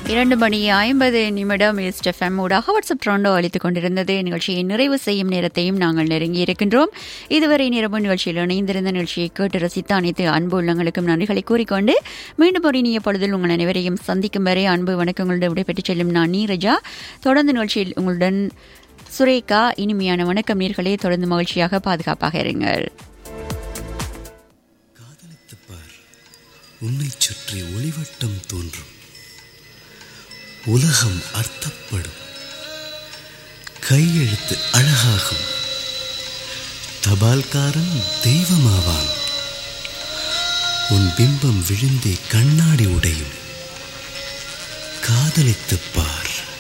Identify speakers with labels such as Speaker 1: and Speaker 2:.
Speaker 1: இரண்டு மணி ஐம்பது நிமிடம் எஸ்எஃப்எம் ஊடாக வாட்ஸ்அப் ட்ரோண்டோ அளித்துக் கொண்டிருந்தது நிகழ்ச்சியை நிறைவு செய்யும் நேரத்தையும் நாங்கள் நெருங்கி இருக்கின்றோம் இதுவரை நிரம்பு நிகழ்ச்சியில் இணைந்திருந்த நிகழ்ச்சியை கேட்டு ரசித்த அனைத்து அன்பு உள்ளங்களுக்கும் நன்றிகளை கூறிக்கொண்டு மீண்டும் ஒரு இனிய பொழுதில் உங்கள் அனைவரையும் சந்திக்கும் வரை அன்பு வணக்கங்களுடன் விடைபெற்றுச் செல்லும் நான் நீரஜா தொடர்ந்து நிகழ்ச்சியில் உங்களுடன் சுரேகா இனிமையான வணக்கம் நீர்களே தொடர்ந்து மகிழ்ச்சியாக பாதுகாப்பாக இருங்கள்
Speaker 2: காதலித்துப் பார் உன்னைச் சுற்றி ஒளிவட்டம் தோன்றும் உலகம் அர்த்தப்படும் கையெழுத்து அழகாகும் தபால்காரன் தெய்வமாவான் உன் பிம்பம் விழுந்தே கண்ணாடி உடையும் காதலித்துப் பார்